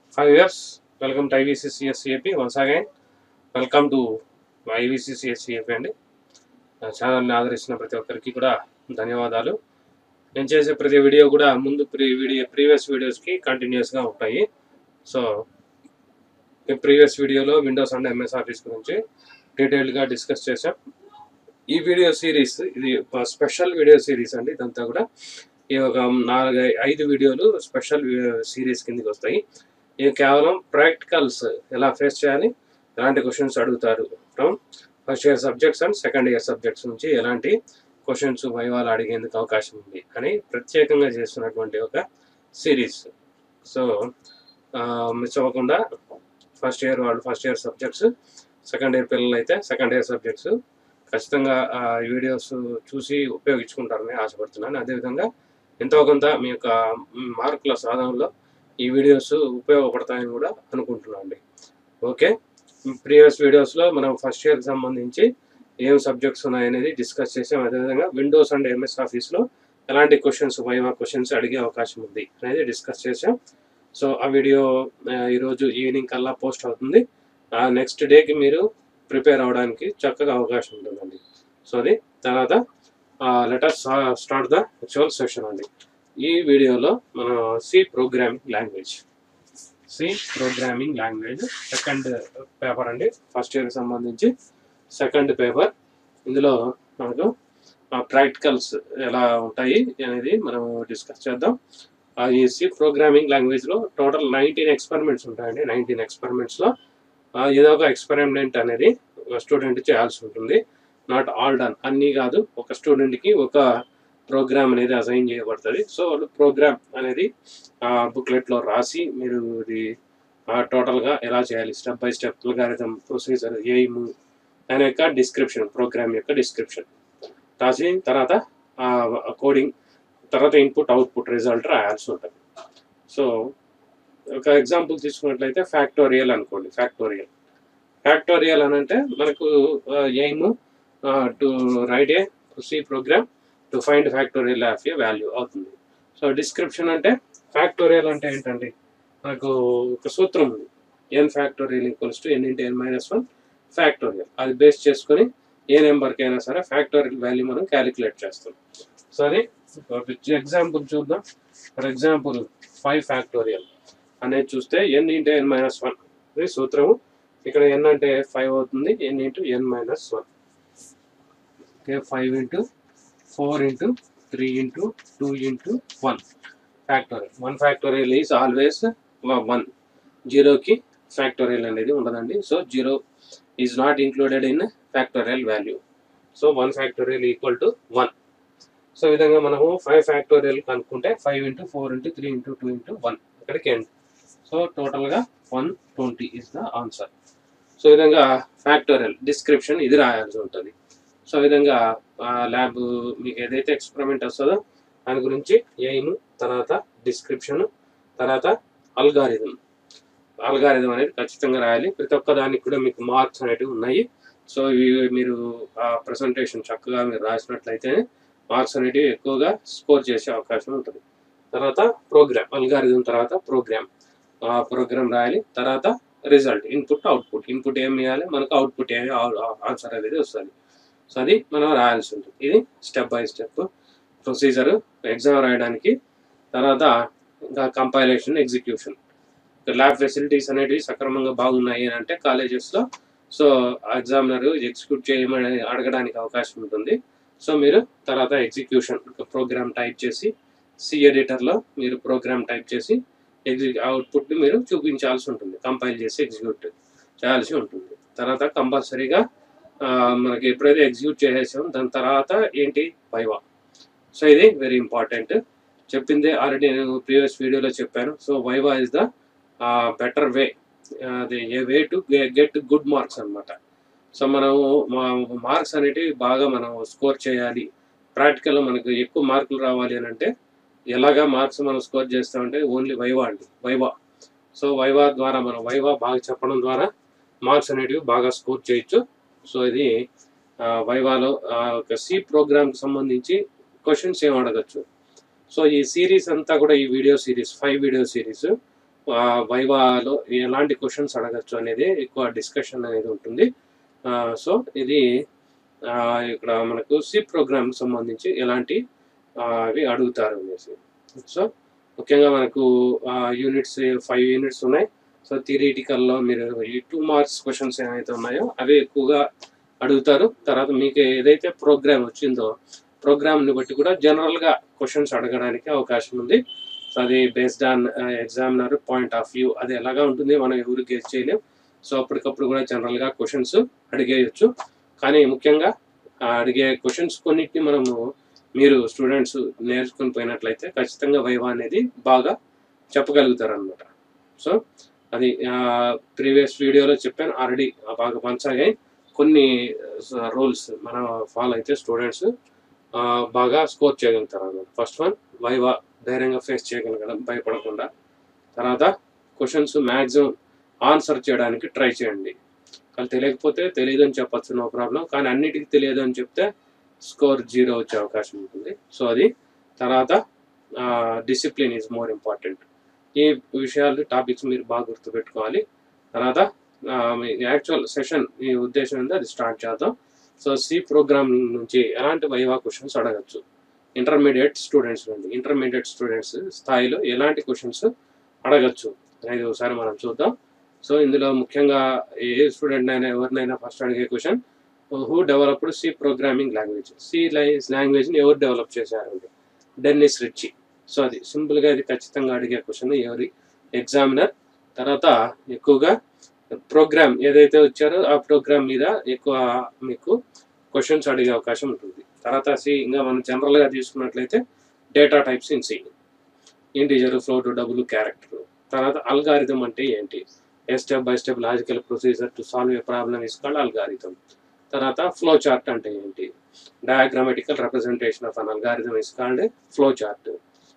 Hi viewers, welcome to IVCCSCAP once again. Welcome to IVCCSCF అండి నా ఛానల్ని ఆదరిస్తున్న ప్రతి ఒక్కరికి కూడా ధన్యవాదాలు నేను చేసే ప్రతి వీడియో కూడా ముందు ప్రీ వీడియో ప్రీవియస్ వీడియోస్కి కంటిన్యూస్గా ఉంటాయి సో ఈ ప్రీవియస్ వీడియోలో విండోస్ అండ్ ఎంఎస్ ఆఫీస్ గురించి డీటెయిల్గా డిస్కస్ చేసాం ఈ వీడియో సిరీస్ ఇది స్పెషల్ వీడియో సిరీస్ అండి ఇదంతా కూడా ఈ ఒక నాలుగు ఐదు వీడియోలు స్పెషల్ సిరీస్ కిందకి వస్తాయి ఇవి కేవలం ప్రాక్టికల్స్ ఎలా ఫేస్ చేయాలి ఎలాంటి క్వశ్చన్స్ అడుగుతారు from first year subjects and second year subjects నుంచి ఎలాంటి క్వశ్చన్స్ వైవాలు అడిగేందుకు అవకాశం ఉంది అని ప్రత్యేకంగా చేస్తున్నటువంటి ఒక సిరీస్ సో మిస్ అవ్వకుండా ఫస్ట్ ఇయర్ వాళ్ళు first year subjects second year పిల్లలు అయితే సెకండ్ ఇయర్ సబ్జెక్ట్స్ ఖచ్చితంగా ఆ వీడియోస్ చూసి ఉపయోగించుకుంటారని ఆశపడుతున్నాను అదేవిధంగా ఎంతో కొంత మీ యొక్క మార్కుల సాధనలో ఈ వీడియోస్ ఉపయోగపడతాయని కూడా అనుకుంటున్నాను అండి ఓకే ప్రీవియస్ వీడియోస్లో మనం ఫస్ట్ ఇయర్కి సంబంధించి ఏం సబ్జెక్ట్స్ ఉన్నాయనేది డిస్కస్ చేసాం అదేవిధంగా విండోస్ అండ్ ఎంఎస్ ఆఫీస్లో ఎలాంటి క్వశ్చన్స్ వైవా క్వశ్చన్స్ అడిగే అవకాశం ఉంది అనేది డిస్కస్ చేసాం సో ఆ వీడియో ఈరోజు ఈవినింగ్ కల్లా పోస్ట్ అవుతుంది ఆ నెక్స్ట్ డేకి మీరు ప్రిపేర్ అవ్వడానికి చక్కగా అవకాశం ఉంటుందండి సో అది తర్వాత later start the actual session అండి ఈ వీడియోలో మన C programming language C programming language second paper అండి ఫస్ట్ ఇయర్కి సంబంధించి సెకండ్ పేపర్ ఇందులో మనకు ప్రాక్టికల్స్ ఎలా ఉంటాయి అనేది మనం డిస్కస్ చేద్దాం ఈ సి ప్రోగ్రామింగ్ లాంగ్వేజ్లో టోటల్ నైన్టీన్ ఎక్స్పెరిమెంట్స్ ఉంటాయండి నైన్టీన్ ఎక్స్పెరిమెంట్స్లో ఏదో ఒక ఎక్స్పెరిమెంట్ అనేది స్టూడెంట్ చేయాల్సి ఉంటుంది నాట్ ఆల్ డన్ అన్నీ కాదు ఒక స్టూడెంట్కి ఒక ప్రోగ్రామ్ అనేది అసైన్ చేయబడుతుంది సో వాళ్ళు ప్రోగ్రామ్ అనేది బుక్లెట్లో రాసి మీరు ఇది టోటల్గా ఎలా చేయాలి step by step algorithm procedure aim దాని యొక్క డిస్క్రిప్షన్ ప్రోగ్రామ్ యొక్క డిస్క్రిప్షన్ రాసి తర్వాత కోడింగ్ తర్వాత ఇన్పుట్ అవుట్పుట్ రిజల్ట్ రాయాల్సి ఉంటుంది సో ఒక ఎగ్జాంపుల్ తీసుకున్నట్లయితే ఫ్యాక్టోరియల్ అనుకోండి ఫ్యాక్టోరియల్ ఫ్యాక్టోరియల్ అని అంటే మనకు aim to write a C program to find factorial of a value అవుతుంది సో డిస్క్రిప్షన్ అంటే ఫ్యాక్టోరియల్ అంటే ఏంటండి మనకు ఒక సూత్రం ఉంది N factorial equals to N into N minus one factorial అది బేస్ చేసుకొని ఏ నెంబర్కి అయినా సరే ఫ్యాక్టోరియల్ వాల్యూ మనం క్యాలిక్యులేట్ చేస్తాం సో అది ఎగ్జాంపుల్ చూద్దాం ఫర్ ఎగ్జాంపుల్ ఫైవ్ ఫ్యాక్టోరియల్ అనేది చూస్తే N into N minus one ఇది సూత్రము ఇక్కడ ఎన్ అంటే ఫైవ్ అవుతుంది N into N minus one okay five into four into three into two into one factorial one factorial is always one జీరోకి factorial అనేది ఉండదండి so zero is not included in factorial value so one factorial equal to one so ఈ విధంగా మనము five factorial కనుక్కుంటే five into four into three into two into one ఇక్కడికి end so టోటల్గా one twenty is the answer so ఈ విధంగా factorial description ఇది రాయాల్సి ఉంటుంది సో ఈ విధంగా ల్యాబ్ మీకు ఏదైతే ఎక్స్పెరిమెంట్ వస్తుందో దాని గురించి ఎయిమ్ తర్వాత డిస్క్రిప్షన్ తర్వాత అల్గారిథం అల్గారిథం అనేది ఖచ్చితంగా రాయాలి ప్రతి ఒక్క దానికి కూడా మీకు మార్క్స్ అనేటివి ఉన్నాయి సో ఇవి మీరు ఆ ప్రజెంటేషన్ చక్కగా మీరు రాసినట్లయితే మార్క్స్ అనేటివి ఎక్కువగా స్కోర్ చేసే అవకాశం ఉంటుంది తర్వాత ప్రోగ్రామ్ అల్గారిథం తర్వాత ప్రోగ్రామ్ ప్రోగ్రామ్ రాయాలి తర్వాత రిజల్ట్ ఇన్పుట్ అవుట్పుట్ ఇన్పుట్ ఏం ఇవ్వాలి మనకు అవుట్పుట్ ఏమి ఆన్సర్ అనేది వస్తుంది సో అది మనం రాయాల్సి ఉంటుంది ఇది step by step procedure exam రాయడానికి తర్వాత ఇంకా కంపైలేషన్ ఎగ్జిక్యూషన్ ల్యాబ్ ఫెసిలిటీస్ అనేటివి సక్రమంగా బాగున్నాయి అని అంటే కాలేజెస్లో సో ఎగ్జామినర్ ఎగ్జిక్యూట్ చేయమని అడగడానికి అవకాశం ఉంటుంది సో మీరు తర్వాత ఎగ్జిక్యూషన్ ప్రోగ్రామ్ టైప్ చేసి సి ఎడిటర్లో మీరు ప్రోగ్రామ్ టైప్ చేసి ఎగ్జి అవుట్పుట్ని మీరు చూపించాల్సి ఉంటుంది కంపైల్ చేసి ఎగ్జిక్యూట్ చేయాల్సి ఉంటుంది తర్వాత కంపల్సరీగా మనకి ఎప్పుడైతే ఎగ్జిక్యూట్ చేసేసాం దాని తర్వాత ఏంటి వైవా సో ఇది వెరీ ఇంపార్టెంట్ చెప్పింది ఆల్రెడీ నేను ప్రీవియస్ వీడియోలో చెప్పాను so viva is the better way అది a way to get good marks అనమాట సో మనము మార్క్స్ అనేటివి బాగా మనం స్కోర్ చేయాలి ప్రాక్టికల్లో మనకు ఎక్కువ మార్కులు రావాలి అని అంటే ఎలాగా మార్క్స్ మనం స్కోర్ చేస్తామంటే ఓన్లీ వైవా అండి వైవా సో వైవా ద్వారా మనం వైవా బాగా చెప్పడం ద్వారా మార్క్స్ అనేటివి బాగా స్కోర్ చేయొచ్చు సో ఇది వైవాలో ఒక సి ప్రోగ్రామ్కి సంబంధించి క్వశ్చన్స్ ఏం అడగచ్చు సో ఈ సిరీస్ అంతా కూడా ఈ video series five video series వైవాలో ఎలాంటి క్వశ్చన్స్ అడగచ్చు అనేది ఎక్కువ డిస్కషన్ అనేది ఉంటుంది సో ఇది ఆ, ఇక్కడ మనకు సి ప్రోగ్రామ్ సంబంధించి ఎలాంటి ఆ, అవి అడుగుతారు అనేసి సో ముఖ్యంగా మనకు యూనిట్స్ ఫైవ్ యూనిట్స్ ఉన్నాయి సో థియరిటికల్లో మీరు ఈ టూ మార్క్స్ క్వశ్చన్స్ ఏవైతే ఉన్నాయో అవి ఎక్కువగా అడుగుతారు తర్వాత మీకు ఏదైతే ప్రోగ్రామ్ వచ్చిందో ప్రోగ్రామ్ని బట్టి కూడా జనరల్గా క్వశ్చన్స్ అడగడానికి అవకాశం ఉంది సో అది based on examiner point of view అది ఎలాగా ఉంటుంది మనం ఎవరు గెస్ చేయలేం సో అప్పటికప్పుడు కూడా జనరల్గా క్వశ్చన్స్ అడిగేయచ్చు కానీ ముఖ్యంగా ఆ అడిగే క్వశ్చన్స్ కొన్నిటిని మనము మీరు స్టూడెంట్స్ నేర్చుకుని పోయినట్లయితే ఖచ్చితంగా వైవా అనేది బాగా చెప్పగలుగుతారు అనమాట సో అది ప్రీవియస్ వీడియోలో చెప్పాను ఆల్రెడీ బాగా పంచాగా కొన్ని రూల్స్ మనం ఫాలో అయితే స్టూడెంట్స్ బాగా స్కోర్ చేయగలుగుతారు అన్నమాట ఫస్ట్ వన్ వైవా ధైర్యంగా ఫేస్ చేయగలగడం భయపడకుండా తర్వాత క్వశ్చన్స్ మ్యాక్సిమం ఆన్సర్ చేయడానికి ట్రై చేయండి వాళ్ళు తెలియకపోతే తెలియదు అని చెప్పచ్చు నో ప్రాబ్లం కానీ అన్నిటికీ తెలియదు అని చెప్తే స్కోర్ జీరో వచ్చే అవకాశం ఉంటుంది సో అది తర్వాత డిసిప్లిన్ ఈజ్ మోర్ ఇంపార్టెంట్ ఈ విషయాలు టాపిక్స్ మీరు బాగా గుర్తుపెట్టుకోవాలి తర్వాత యాక్చువల్ సెషన్ ఈ ఉద్దేశం ఉంది అది స్టార్ట్ చేద్దాం సో సి ప్రోగ్రామింగ్ నుంచి ఎలాంటి వైవా క్వశ్చన్స్ అడగచ్చు ఇంటర్మీడియట్ స్టూడెంట్స్ నుండి ఇంటర్మీడియట్ స్టూడెంట్స్ స్థాయిలో ఎలాంటి క్వశ్చన్స్ అడగచ్చు అనేది ఒకసారి మనం చూద్దాం సో ఇందులో ముఖ్యంగా ఏ స్టూడెంట్ అయినా ఎవరినైనా ఫస్ట్ అడిగే question who developed C programming language C లాంగ్వేజ్ని ఎవరు డెవలప్ చేశారు అంటే డెన్నిస్ రిచ్చి సో అది సింపుల్గా ఇది ఖచ్చితంగా అడిగే క్వశ్చన్ ఎవరి ఎగ్జామినర్ తర్వాత ఎక్కువగా ప్రోగ్రామ్ ఏదైతే వచ్చారో ఆ ప్రోగ్రామ్ మీద ఎక్కువ మీకు క్వశ్చన్స్ అడిగే అవకాశం ఉంటుంది తర్వాత సి ఇంకా మనం జనరల్గా తీసుకున్నట్లయితే data types in C integer float double character తర్వాత అల్గారిథం అంటే ఏంటి a step by step logical procedure to solve a problem is called algorithm తర్వాత ఫ్లో చార్ట్ అంటే ఏంటి diagrammatical representation of an algorithm is called flow chart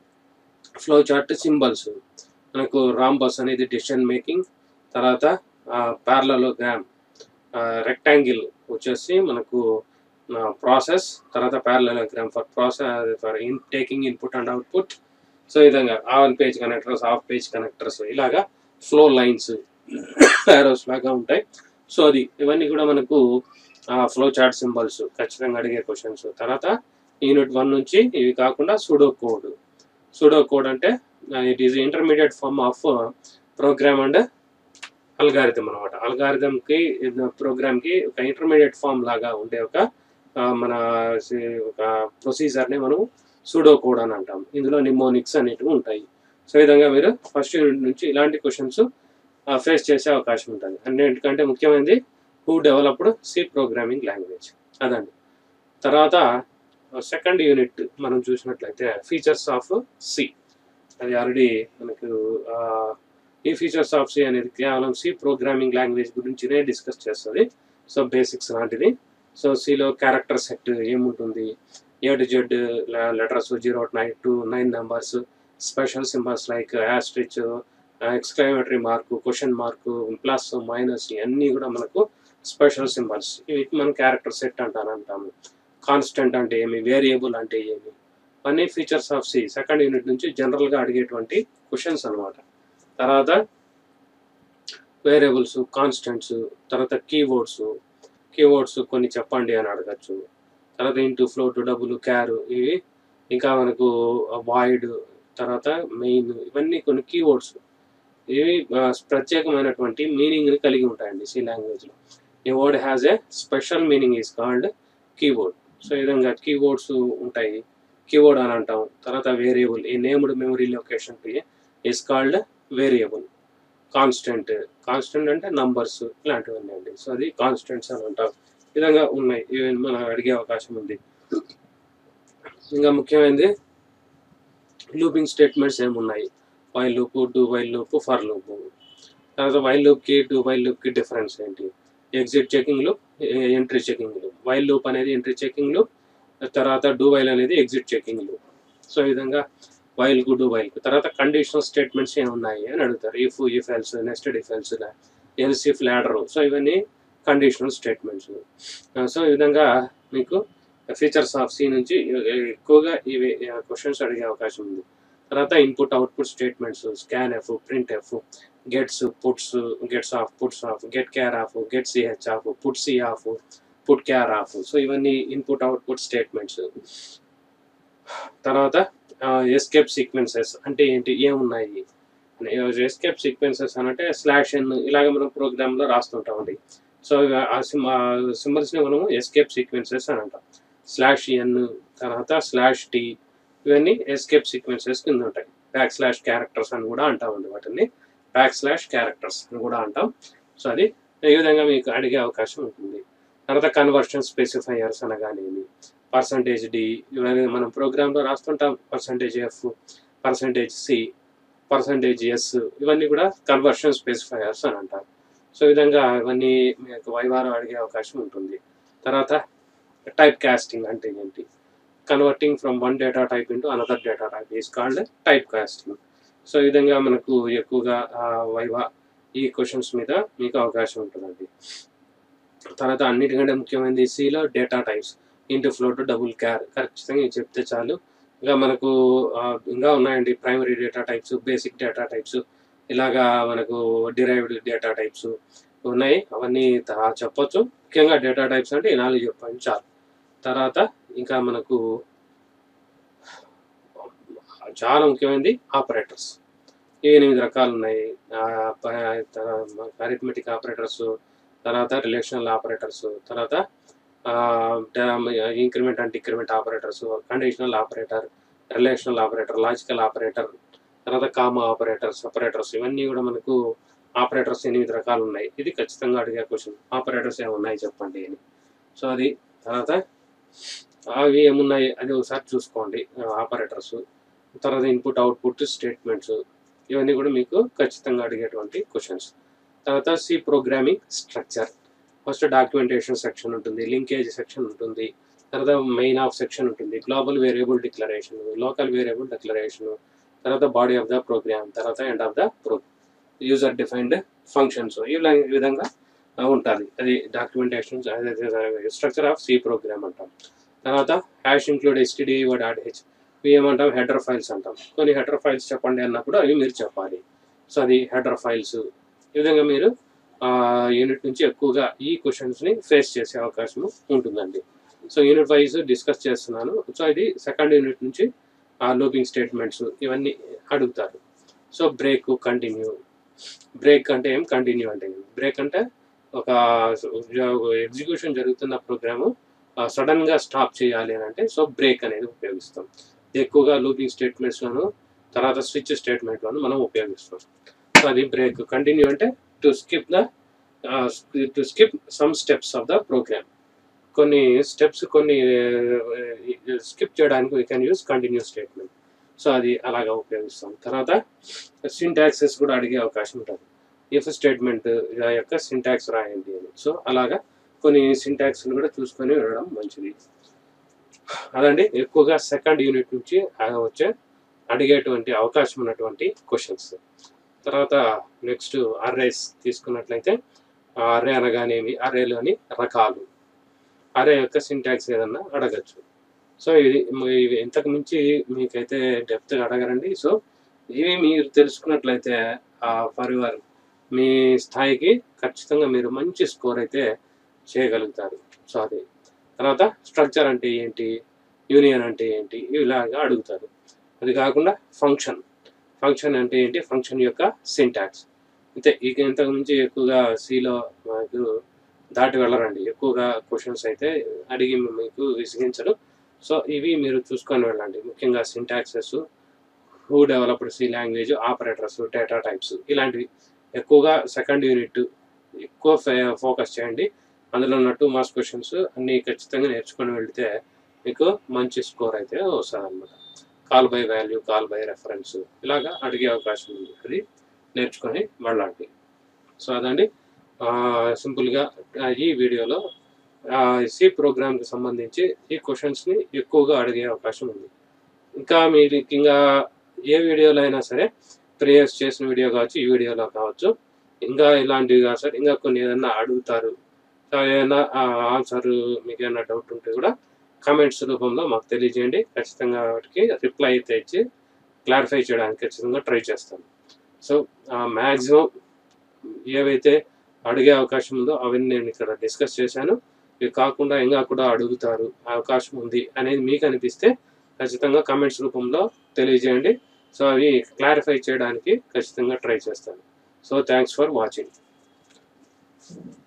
flow chart symbols మనకు rhombus అనేది decision making తర్వాత parallelogram rectangle వచ్చేసి మనకు process తర్వాత parallelogram for process for in taking input and output so ఈ విధంగా on page connectors off page connectors ఇలాగా flow lines arrows లాగా ఉంటాయి సో అది ఇవన్నీ కూడా మనకు ఫ్లో చార్ట్ సింబల్స్ ఖచ్చితంగా అడిగే క్వశ్చన్స్ తర్వాత యూనిట్ వన్ నుంచి ఇవి కాకుండా సుడో కోడ్ సుడో కోడ్ అంటే it is intermediate form of program and algorithm అనమాట అల్గారిథంకి ప్రోగ్రామ్కి ఒక ఇంటర్మీడియట్ ఫామ్ లాగా ఉండే ఒక ఆ, మన సి- ఒక ప్రొసీజర్ని మనం సూడో కోడ్ అని అంటాం ఇందులో నిమోనిక్స్ అనేటివి ఉంటాయి సో ఈ విధంగా మీరు ఫస్ట్ యూనిట్ నుంచి ఇలాంటి క్వశ్చన్స్ ఫేస్ చేసే అవకాశం ఉంటుంది అన్నింటికంటే ముఖ్యమైనది who developed C programming language అదండి తర్వాత సెకండ్ యూనిట్ మనం చూసినట్లయితే ఫీచర్స్ ఆఫ్ సి అది ఆల్రెడీ మనకు ఆ, ఈ ఫీచర్స్ ఆఫ్ సి అనేది కేవలం సి ప్రోగ్రామింగ్ లాంగ్వేజ్ గురించినే డిస్కస్ చేస్తుంది సో బేసిక్స్ లాంటిది సో సిలో క్యారెక్టర్ సెట్ ఏముంటుంది A to Z letters zero nine to nine numbers special symbols like asterisk exclamatory mark question mark plus minus ఇవన్నీ కూడా మనకు స్పెషల్ సింబల్స్ ఇవి మనం క్యారెక్టర్ సెట్ అంటాను అంటాము కాన్స్టెంట్ అంటే ఏమి వేరియబుల్ అంటే ఏమి అన్ని features of C second unit నుంచి జనరల్గా అడిగేటువంటి క్వశ్చన్స్ అన్నమాట తర్వాత వేరియబుల్స్ కాన్స్టెంట్స్ తర్వాత కీవర్డ్స్ కీవర్డ్స్ కొన్ని చెప్పండి అని అడగచ్చు తర్వాత ఇంటూ ఫ్లోట్ డబుల్ క్యారు ఇవి ఇంకా మనకు వాయిడ్ తర్వాత మెయిన్ ఇవన్నీ కొన్ని కీవర్డ్స్ ఇవి ఆ, ప్రత్యేకమైనటువంటి మీనింగ్ని కలిగి ఉంటాయండి సి లాంగ్వేజ్లో ఈ word has a special meaning is called keyword so ఈ విధంగా కీవర్డ్స్ ఉంటాయి కీవర్డ్ అని అంటాం తర్వాత వేరియబుల్ ఈ named memory location is called variable constant constant అంటే నంబర్స్ ఇలాంటివన్నీ అండి సో అది కాన్స్టెంట్స్ అని అంటాం ఈ విధంగా ఉన్నాయి ఇవి మనం అడిగే అవకాశం ఉంది ఇంకా ముఖ్యమైనది లూపింగ్ స్టేట్మెంట్స్ ఏమున్నాయి while loop do while loop for loop తర్వాత వైల్ లూప్కి డూ వైల్ లూప్కి డిఫరెన్స్ ఏంటి exit checking loop entry checking loop while loop అనేది ఎంట్రీ చెకింగ్ లూప్ తర్వాత డూ వైల్ అనేది ఎగ్జిట్ చెకింగ్ లూప్ సో ఈ విధంగా వైల్ కు డూ వైల్ కు తర్వాత కండిషనల్ స్టేట్మెంట్స్ ఏమున్నాయి అని అడుగుతారు if if else nested if else else if ladder so ఇవన్నీ కండిషనల్ స్టేట్మెంట్స్ సో ఈ విధంగా మీకు ఫీచర్స్ ఆఫ్ సి నుంచి ఎక్కువగా ఇవి క్వశ్చన్స్ అడిగే అవకాశం ఉంది తర్వాత input output statements scan F print F gets puts gets of puts of get char of get CH of put C of put char of so ఇవన్నీ ఇన్పుట్ అవుట్పుట్ స్టేట్మెంట్స్ తర్వాత escape sequences అంటే ఏంటి ఏమున్నాయి escape sequences అంటే slash N ఇలాగ మనం ప్రోగ్రామ్లో రాస్తుంటామండి so ఆ సింబల్స్ని మనము ఎస్కేప్ సీక్వెన్సెస్ అని అంటాం స్లాష్ ఎన్ తర్వాత స్లాష్ టీ ఇవన్నీ ఎస్కేప్ సీక్వెన్సెస్ కింద ఉంటాయి బ్యాక్ స్లాష్ క్యారెక్టర్స్ అని కూడా అంటామండి వాటిని బ్యాక్ స్లాష్ క్యారెక్టర్స్ అని కూడా అంటాం సో అది ఈ విధంగా మీకు అడిగే అవకాశం ఉంటుంది తర్వాత కన్వర్షన్ స్పెసిఫైయర్స్ అనగానేమి పర్సంటేజ్ డి ఇవన్నీ మనం ప్రోగ్రాంలో రాస్తుంటాం percentage F percentage C percentage S ఇవన్నీ కూడా కన్వర్షన్ స్పెసిఫైయర్స్ అని అంటారు సో ఈ విధంగా ఇవన్నీ మీకు వైవారం అడిగే అవకాశం ఉంటుంది తర్వాత టైప్ కాస్టింగ్ అంటే ఏంటి converting from one data type into another data type is called type casting so ఈ విధంగా మనకు ఎక్కువగా ఆ, వైవా ఈ క్వశ్చన్స్ మీద మీకు అవకాశం ఉంటుందండి తర్వాత అన్నిటికంటే ముఖ్యమైనది సిలో data types int float double char ఖచ్చితంగా ఇది చెప్తే చాలు ఇంకా మనకు ఆ, ఇంకా ఉన్నాయండి primary data types basic data types ఇలాగా మనకు డిరైవ్డ్ డేటా టైప్స్ ఉన్నాయి అవన్నీ త- చెప్పొచ్చు ముఖ్యంగా డేటా టైప్స్ అంటే ఈ నాలుగు చెప్పండి చాలు తర్వాత ఇంకా మనకు చాలా ముఖ్యమైనది ఆపరేటర్స్ ఎనిమిది రకాలు ఉన్నాయి అరిథమెటిక్ ఆపరేటర్స్ తర్వాత రిలేషనల్ ఆపరేటర్స్ తర్వాత increment and decrement operators conditional operator relational operator logical operator తర్వాత కామా ఆపరేటర్ సపరేటర్స్ ఇవన్నీ కూడా మనకు ఆపరేటర్స్ ఎనిమిది రకాలు ఉన్నాయి ఇది ఖచ్చితంగా అడిగే క్వశ్చన్ ఆపరేటర్స్ ఏమున్నాయి చెప్పండి అని సో అది తర్వాత అవి ఏమున్నాయి అది ఒకసారి చూసుకోండి ఆపరేటర్స్ తర్వాత ఇన్పుట్ అవుట్పుట్ స్టేట్మెంట్స్ ఇవన్నీ కూడా మీకు ఖచ్చితంగా అడిగేటువంటి క్వశ్చన్స్ తర్వాత C programming structure first documentation section ఉంటుంది లింకేజ్ సెక్షన్ ఉంటుంది తర్వాత మెయిన్ ఆఫ్ సెక్షన్ ఉంటుంది global variable declaration local variable declaration తర్వాత బాడీ ఆఫ్ ద ప్రోగ్రామ్ తర్వాత end of the pro user defined functions ఇలా ఈ విధంగా ఉంటుంది అది documentation structure of C program అంటాం తర్వాత hash include STD dot H ఇవి ఏమంటాం హెడర్ ఫైల్స్ అంటాం కొన్ని హెడర్ ఫైల్స్ చెప్పండి అన్నప్పుడు అవి మీరు చెప్పాలి సో అది హెడర్ ఫైల్స్ ఈ విధంగా మీరు యూనిట్ నుంచి ఎక్కువగా ఈ క్వశ్చన్స్ని ఫేస్ చేసే అవకాశం ఉంటుందండి సో యూనిట్ వైజ్ డిస్కస్ చేస్తున్నాను సో ఇది సెకండ్ యూనిట్ నుంచి ఆ లూపింగ్ స్టేట్మెంట్స్ ఇవన్నీ అడుగుతారు సో బ్రేక్ కంటిన్యూ బ్రేక్ అంటే ఏం కంటిన్యూ అంటే ఏం బ్రేక్ అంటే ఒక ఎగ్జిక్యూషన్ జరుగుతున్న ప్రోగ్రాము సడన్గా స్టాప్ చేయాలి అని అంటే సో బ్రేక్ అనేది ఉపయోగిస్తాం ఎక్కువగా లూపింగ్ స్టేట్మెంట్స్లోను తర్వాత స్విచ్ స్టేట్మెంట్లోను మనం ఉపయోగిస్తాం సో అది బ్రేక్ కంటిన్యూ అంటే to skip the to skip some steps of the program కొన్ని స్టెప్స్ కొన్ని స్కిప్ చేయడానికి we can use continue statement so అది అలాగా ఉపయోగిస్తాం తర్వాత సింటాక్సెస్ కూడా అడిగే అవకాశం ఉంటుంది ఇఫ్ స్టేట్మెంట్ యొక్క సింటాక్స్ రాయండి అని సో అలాగా కొన్ని సింటాక్స్లు కూడా చూసుకొని వెళ్ళడం మంచిది అదండి ఎక్కువగా సెకండ్ యూనిట్ నుంచి ఆ వచ్చే అడిగేటువంటి అవకాశం ఉన్నటువంటి క్వశ్చన్స్ తర్వాత నెక్స్ట్ అర్రేస్ తీసుకున్నట్లయితే అర్రే అనగానేమి అర్రేలోని రకాలు అర్రే యొక్క సింటాక్స్ ఏదన్నా అడగచ్చు సో ఇది ఇవి ఇంతకు మించి మీకైతే డెప్త్గా అడగరండి సో ఇవి మీరు తెలుసుకున్నట్లయితే ఫర్ యువర్ మీ స్థాయికి ఖచ్చితంగా మీరు మంచి స్కోర్ అయితే చేయగలుగుతారు సో అది తర్వాత స్ట్రక్చర్ అంటే ఏంటి యూనియన్ అంటే ఏంటి ఇలాగా అడుగుతారు అది కాకుండా ఫంక్షన్ ఫంక్షన్ అంటే ఏంటి ఫంక్షన్ యొక్క సింటాక్స్ అంతే ఇక ఇంతకు మించి ఎక్కువగా సిలో మాకు దాటి వెళ్ళరండి ఎక్కువగా క్వశ్చన్స్ అయితే అడిగి మీకు విసిగించరు సో ఇవి మీరు చూసుకొని వెళ్ళండి ముఖ్యంగా syntaxes who developed C language operators data types ఇలాంటివి ఎక్కువగా సెకండ్ యూనిట్ ఎక్కువ ఫోకస్ చేయండి అందులో ఉన్న టూ మార్క్స్ క్వశ్చన్స్ అన్నీ ఖచ్చితంగా నేర్చుకొని వెళ్తే మీకు మంచి స్కోర్ అయితే వస్తుంది అనమాట call by value call by reference ఇలాగా అడిగే అవకాశం ఉంది అది నేర్చుకొని వెళ్ళండి సో అదండి సింపుల్గా ఈ వీడియోలో సి ప్రోగ్రామ్కి సంబంధించి ఈ క్వశ్చన్స్ని ఎక్కువగా అడిగే అవకాశం ఉంది ఇంకా మీరు ఇంకా ఏ వీడియోలో అయినా సరే ప్రేయర్స్ చేసిన వీడియో కావచ్చు ఈ వీడియోలో కావచ్చు ఇంకా ఇలాంటివి కాదు సార్ ఇంకా కొన్ని ఏదైనా అడుగుతారు ఏదైనా ఆన్సర్ మీకు ఏమైనా డౌట్ ఉంటే కూడా కామెంట్స్ రూపంలో మాకు తెలియజేయండి ఖచ్చితంగా వాటికి రిప్లై అయితే ఇచ్చి క్లారిఫై చేయడానికి ఖచ్చితంగా ట్రై చేస్తాను సో మ్యాక్సిమం ఏవైతే అడిగే అవకాశం ఉందో అవన్నీ నేను ఇక్కడ డిస్కస్ చేశాను ఇవి కాకుండా ఇంకా కూడా అడుగుతారు అవకాశం ఉంది అనేది మీకు అనిపిస్తే ఖచ్చితంగా కమెంట్స్ రూపంలో తెలియజేయండి సో అవి క్లారిఫై చేయడానికి ఖచ్చితంగా ట్రై చేస్తాను సో థ్యాంక్స్ ఫర్ వాచింగ్